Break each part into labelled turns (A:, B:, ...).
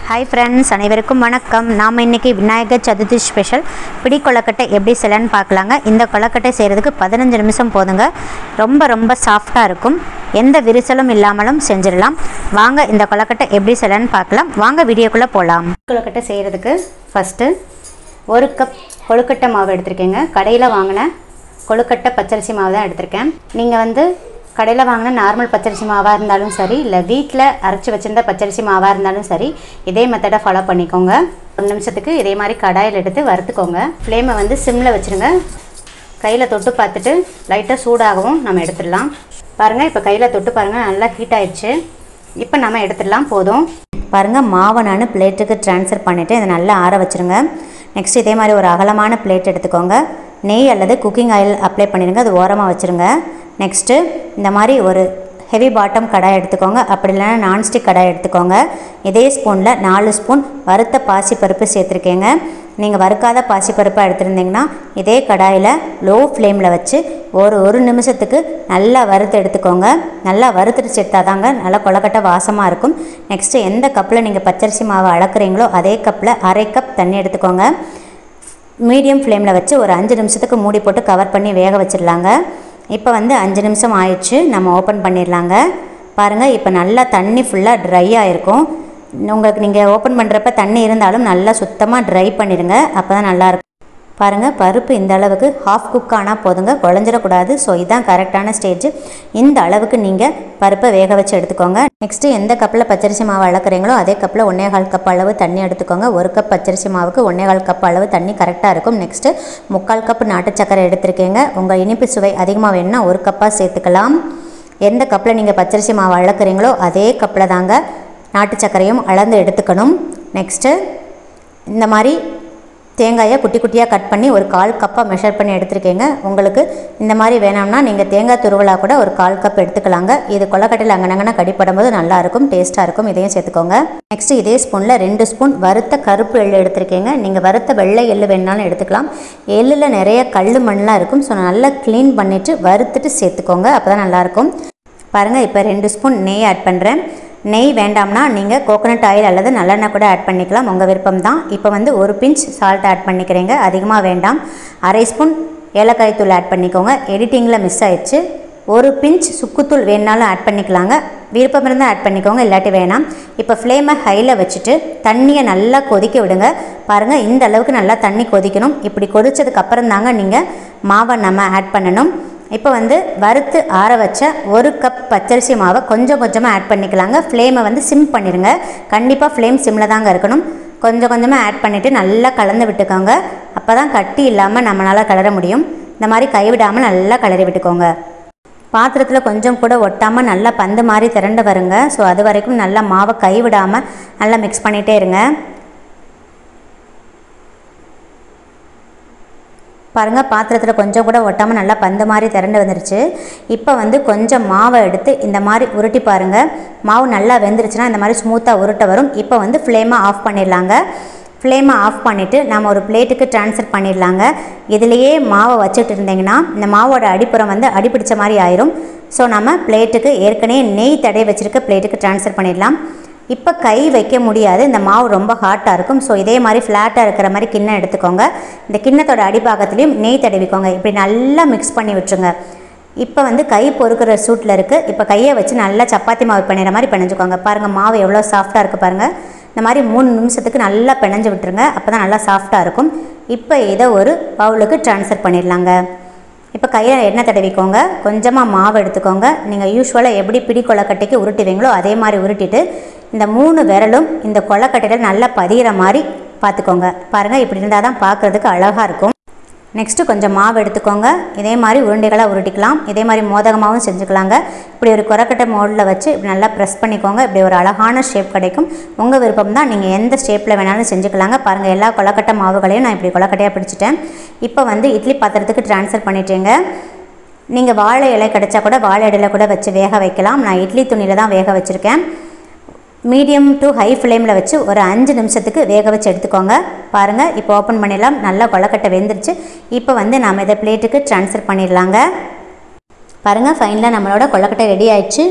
A: hi friends அனைவருக்கும் வணக்கம் நாம் இன்றைக்கி விநாயகர் சதுர்த்தி ஸ்பெஷல் பிடி கொழக்கட்டை எப்படி செய்யலான்னு பார்க்கலாங்க இந்த கொழக்கட்டை செய்கிறதுக்கு பதினஞ்சு நிமிஷம் போதுங்க ரொம்ப ரொம்ப சாஃப்டாக இருக்கும் எந்த விரிசலும் இல்லாமலும் செஞ்சிடலாம் வாங்க இந்த கொழக்கட்டை எப்படி செய்யலான்னு பார்க்கலாம் வாங்க வீடியோக்குள்ளே போகலாம் கொழக்கட்டை செய்கிறதுக்கு ஃபஸ்ட்டு ஒரு கப் கொழுக்கட்டை மாவு எடுத்திருக்கேங்க கடையில் வாங்கின கொழுக்கட்டை பச்சரிசி மாவு தான் எடுத்திருக்கேன் நீங்கள் வந்து கடையில் வாங்கின நார்மல் பச்சரிசி மாவாக இருந்தாலும் சரி இல்லை வீட்டில் அரைச்சி வச்சிருந்த பச்சரிசி மாவாக இருந்தாலும் சரி இதே மெத்தடை ஃபாலோ பண்ணிக்கோங்க ஒரு நிமிஷத்துக்கு இதே மாதிரி கடாயில் எடுத்து வறுத்துக்கோங்க ஃப்ளேமை வந்து சிம்மில் வச்சுருங்க கையில் தொட்டு பார்த்துட்டு லைட்டாக சூடாகவும் நம்ம எடுத்துடலாம் பாருங்கள் இப்போ கையில் தொட்டு பாருங்கள் நல்லா ஹீட் ஆயிடுச்சு இப்போ நம்ம எடுத்துடலாம் போதும் பாருங்கள் மாவை நான் பிளேட்டுக்கு ட்ரான்ஸ்ஃபர் பண்ணிவிட்டு இதை நல்லா ஆற வச்சுருங்க நெக்ஸ்ட் இதே மாதிரி ஒரு அகலமான பிளேட் எடுத்துக்கோங்க நெய் அல்லது குக்கிங் ஆயில் அப்ளை பண்ணிடுங்க அது ஓரமாக வச்சுருங்க நெக்ஸ்ட்டு இந்த மாதிரி ஒரு ஹெவி பாட்டம் கடாய் எடுத்துக்கோங்க அப்படி இல்லைன்னா நான்ஸ்டிக் கடாய் எடுத்துக்கோங்க இதே ஸ்பூனில் நாலு ஸ்பூன் வறுத்த பாசிப்பருப்பு சேர்த்துருக்கேங்க நீங்கள் வறுக்காத பாசிப்பருப்பாக எடுத்திருந்தீங்கன்னா இதே கடாயில் லோ ஃப்ளேமில் வச்சு ஒரு ஒரு நிமிஷத்துக்கு நல்லா வறுத்து எடுத்துக்கோங்க நல்லா வறுத்துட்டு சேர்த்தாதாங்க நல்லா கொலக்கட்டை வாசமாக இருக்கும் நெக்ஸ்ட்டு எந்த கப்பில் நீங்கள் பச்சரிசி மாவை அளக்குறீங்களோ அதே கப்பில் அரை கப் தண்ணி எடுத்துக்கோங்க மீடியம் ஃப்ளேமில் வச்சு ஒரு அஞ்சு நிமிஷத்துக்கு மூடி போட்டு கவர் பண்ணி வேக வச்சிடலாங்க இப்போ வந்து அஞ்சு நிமிஷம் ஆயிடுச்சு நம்ம ஓப்பன் பண்ணிடலாங்க பாருங்கள் இப்போ நல்லா தண்ணி ஃபுல்லாக ட்ரை ஆகிருக்கும் உங்களுக்கு நீங்கள் ஓப்பன் பண்ணுறப்ப தண்ணி இருந்தாலும் நல்லா சுத்தமாக ட்ரை பண்ணிடுங்க அப்போ தான் நல்லாயிருக்கும் பாருங்கள் பருப்பு இந்த அளவுக்கு ஹாஃப் குக் ஆனால் போதுங்க குழஞ்சிடக்கூடாது ஸோ இதுதான் கரெக்டான ஸ்டேஜ் இந்த அளவுக்கு நீங்கள் பருப்பை வேக வச்சு எடுத்துக்கோங்க நெக்ஸ்ட்டு எந்த கப்பில் பச்சரிசி மாவு அளக்குறீங்களோ அதே கப்பில் ஒன்றே கால் கப் அளவு தண்ணி எடுத்துக்கோங்க ஒரு கப் பச்சரிசி மாவுக்கு ஒன்றே கால் கப் அளவு தண்ணி கரெக்டாக இருக்கும் நெக்ஸ்ட்டு முக்கால் கப் நாட்டு சக்கரை எடுத்திருக்கீங்க உங்கள் இனிப்பு சுவை அதிகமாக வேணும்னா ஒரு கப்பாக சேர்த்துக்கலாம் எந்த கப்பில் நீங்கள் பச்சரிசி மாவு அளக்குறீங்களோ அதே கப்பில் தாங்க நாட்டு சர்க்கரையும் அளந்து எடுத்துக்கணும் நெக்ஸ்ட்டு இந்த மாதிரி தேங்காயை குட்டி குட்டியாக கட் பண்ணி ஒரு கால் கப்பாக மெஷர் பண்ணி எடுத்துருக்கீங்க உங்களுக்கு இந்த மாதிரி வேணாம்னா நீங்கள் தேங்காய் துருவலாக கூட ஒரு கால் கப் எடுத்துக்கலாங்க இது கொல்லக்கட்டையில் அங்கனங்கன்னா கடிப்படும் போது நல்லாயிருக்கும் டேஸ்ட்டாக இருக்கும் இதையும் சேர்த்துக்கோங்க நெக்ஸ்ட்டு இதே ஸ்பூனில் ரெண்டு ஸ்பூன் வறுத்த கருப்பு எள்ளு எடுத்திருக்கீங்க நீங்கள் வறுத்த வெள்ளை எள்ளு வேணாலும் எடுத்துக்கலாம் எள்ளில் நிறைய கல் மண்ணெலாம் இருக்கும் ஸோ நல்லா க்ளீன் பண்ணிவிட்டு வறுத்துட்டு சேர்த்துக்கோங்க அப்போ தான் நல்லாயிருக்கும் பாருங்கள் இப்போ ரெண்டு ஸ்பூன் நெய் ஆட் பண்ணுறேன் நெய் வேண்டாம்னா நீங்கள் கோகோனட் ஆயில் அல்லது நல்லெண்ணெய் கூட ஆட் பண்ணிக்கலாம் உங்கள் விருப்பம் தான் இப்போ வந்து ஒரு பிஞ்ச் சால்ட் ஆட் பண்ணிக்கிறீங்க அதிகமாக வேண்டாம் அரை ஸ்பூன் ஏலக்காய் தூள் ஆட் பண்ணிக்கோங்க எடிட்டிங்கில் மிஸ் ஆயிடுச்சு ஒரு பிஞ்ச் சுக்குத்தூள் வேணாலும் ஆட் பண்ணிக்கலாங்க விருப்பம் இருந்தால் ஆட் பண்ணிக்கோங்க இல்லாட்டி வேணாம் இப்போ ஃப்ளேமை ஹையில் வச்சுட்டு தண்ணியை நல்லா கொதிக்க விடுங்க பாருங்கள் இந்த அளவுக்கு நல்லா தண்ணி கொதிக்கணும் இப்படி கொதிச்சதுக்கு அப்புறம் தாங்க நீங்கள் மாவை நம்ம ஆட் பண்ணணும் இப்போ வந்து வறுத்து ஆற வச்ச ஒரு கப் பச்சரிசி மாவை கொஞ்சம் கொஞ்சமாக ஆட் பண்ணிக்கலாங்க ஃப்ளேமை வந்து சிம் பண்ணிடுங்க கண்டிப்பாக ஃப்ளேம் சிம்மில் தாங்க இருக்கணும் கொஞ்சம் கொஞ்சமாக ஆட் பண்ணிவிட்டு நல்லா கலந்து விட்டுக்கோங்க அப்போ தான் கட்டி இல்லாமல் நம்மளால் கிளற முடியும் இந்த மாதிரி கைவிடாமல் நல்லா கிளறி விட்டுக்கோங்க பாத்திரத்தில் கொஞ்சம் கூட ஒட்டாமல் நல்லா பந்து மாதிரி திரண்டு வருங்க ஸோ அது வரைக்கும் நல்லா மாவை கைவிடாமல் நல்லா மிக்ஸ் பண்ணிகிட்டே இருங்க பாருங்கள் பாத்திரத்தில் கொஞ்சம் கூட ஒட்டாமல் நல்லா பந்து மாதிரி திரண்டு வந்துருச்சு இப்போ வந்து கொஞ்சம் மாவை எடுத்து இந்த மாதிரி உருட்டி பாருங்கள் மாவு நல்லா வெந்துருச்சுன்னா இந்த மாதிரி ஸ்மூத்தாக உருட்ட வரும் இப்போ வந்து ஃப்ளேமை ஆஃப் பண்ணிடலாங்க ஃப்ளேமை ஆஃப் பண்ணிவிட்டு நம்ம ஒரு பிளேட்டுக்கு ட்ரான்ஸ்ஃபர் பண்ணிடலாங்க இதுலேயே மாவை வச்சுட்டு இருந்தீங்கன்னா இந்த மாவோட அடிப்புறம் வந்து அடிப்பிடிச்ச மாதிரி ஆயிரும் ஸோ நம்ம பிளேட்டுக்கு ஏற்கனவே நெய் தடை வச்சுருக்க பிளேட்டுக்கு ட்ரான்ஸ்ஃபர் பண்ணிடலாம் இப்போ கை வைக்க முடியாது இந்த மாவு ரொம்ப ஹாட்டாக இருக்கும் ஸோ இதே மாதிரி ஃப்ளாட்டாக இருக்கிற மாதிரி கிண்ணம் எடுத்துக்கோங்க இந்த கிண்ணத்தோட அடிப்பாகத்துலேயும் நெய் தடவிக்கோங்க இப்படி நல்லா மிக்ஸ் பண்ணி விட்டுருங்க இப்போ வந்து கை பொறுக்கிற சூட்டில் இருக்குது இப்போ கையை வச்சு நல்லா சப்பாத்தி மாவு பிணைகிற மாதிரி பிணைஞ்சுக்கோங்க பாருங்கள் மாவு எவ்வளோ சாஃப்டாக இருக்குது பாருங்கள் இந்த மாதிரி மூணு நிமிஷத்துக்கு நல்லா பிணைஞ்சு விட்டுருங்க அப்போ தான் நல்லா சாஃப்டாக இருக்கும் இப்போ இதை ஒரு பவுலுக்கு ட்ரான்ஸ்ஃபர் பண்ணிடலாங்க இப்போ கையில் எண்ணெய் தடவிக்கோங்க கொஞ்சமாக மாவு எடுத்துக்கோங்க நீங்கள் யூஸ்வலாக எப்படி பிடி கொலக்கட்டைக்கு உருட்டுவீங்களோ அதே மாதிரி உருட்டிட்டு இந்த மூணு விரலும் இந்த கொலக்கட்டையில் நல்லா பதிகிற மாதிரி பார்த்துக்கோங்க பாருங்கள் இப்படி இருந்தால் தான் பார்க்குறதுக்கு அழகாக இருக்கும் நெக்ஸ்ட்டு கொஞ்சம் மாவு எடுத்துக்கோங்க இதே மாதிரி உருண்டைகளாக உருட்டிக்கலாம் இதே மாதிரி மோதகமாகவும் செஞ்சுக்கலாங்க இப்படி ஒரு கொரக்கட்டை மோடில் வச்சு இப்படி நல்லா ப்ரெஸ் பண்ணிக்கோங்க இப்படி ஒரு அழகான ஷேப் கிடைக்கும் உங்கள் விருப்பம் தான் நீங்கள் எந்த ஷேப்பில் வேணாலும் செஞ்சுக்கலாங்க பாருங்கள் எல்லா கொலக்கட்டை மாவுகளையும் நான் இப்படி கொலக்கட்டையாக பிடிச்சிட்டேன் இப்போ வந்து இட்லி பாத்திரத்துக்கு ட்ரான்ஸ்ஃபர் பண்ணிட்டேங்க நீங்கள் வாழை இலை கிடச்சா கூட வாழை இலையில் கூட வச்சு வேக வைக்கலாம் நான் இட்லி துணியில் தான் வேக வச்சுருக்கேன் மீடியம் டு ஹை ஃப்ளேமில் வச்சு ஒரு அஞ்சு நிமிஷத்துக்கு வேக வச்சு எடுத்துக்கோங்க பாருங்கள் இப்போ ஓப்பன் பண்ணிடலாம் நல்லா கொலக்கட்டை வெந்துருச்சு இப்போ வந்து நாம் இதை பிளேட்டுக்கு ட்ரான்ஸ்ஃபர் பண்ணிடலாங்க பாருங்கள் ஃபைனலாக நம்மளோட கொலக்கட்டை ரெடி ஆயிடுச்சு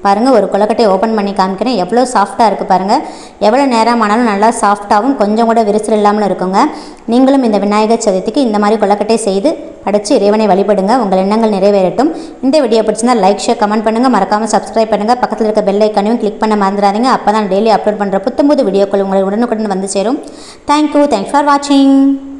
A: பாருங்கள் ஒரு கொலக்கட்டையை ஓப்பன் பண்ணி காமிக்கிறேன் எவ்வளோ சாஃப்டாக இருக்குது பாருங்கள் எவ்வளோ நேரம் ஆனாலும் நல்லா சாஃப்டாகவும் கொஞ்சம் கூட விரிசல் இல்லாமல் இருக்குங்க நீங்களும் இந்த விநாயகர் சதுர்த்திக்கு இந்த மாதிரி கொலக்கட்டை செய்து படைச்சு இறைவனை வழிபடுங்க உங்கள் எண்ணங்கள் நிறைவேறட்டும் இந்த வீடியோ பிடிச்சிருந்தா லைக் ஷேர் கமெண்ட் பண்ணுங்கள் மறக்காமல் சப்ஸ்கிரைப் பண்ணுங்கள் பக்கத்தில் இருக்க பெல் ஐக்கனையும் கிளிக் பண்ண மறந்துடாதீங்க அப்போ தான் டெய்லி அப்லோட் பண்ணுற புத்தம்புது வீடியோக்கள் உங்களை உடனுக்குடன் வந்து சேரும் தேங்க்யூ தேங்க்ஸ் ஃபார் வாட்சிங்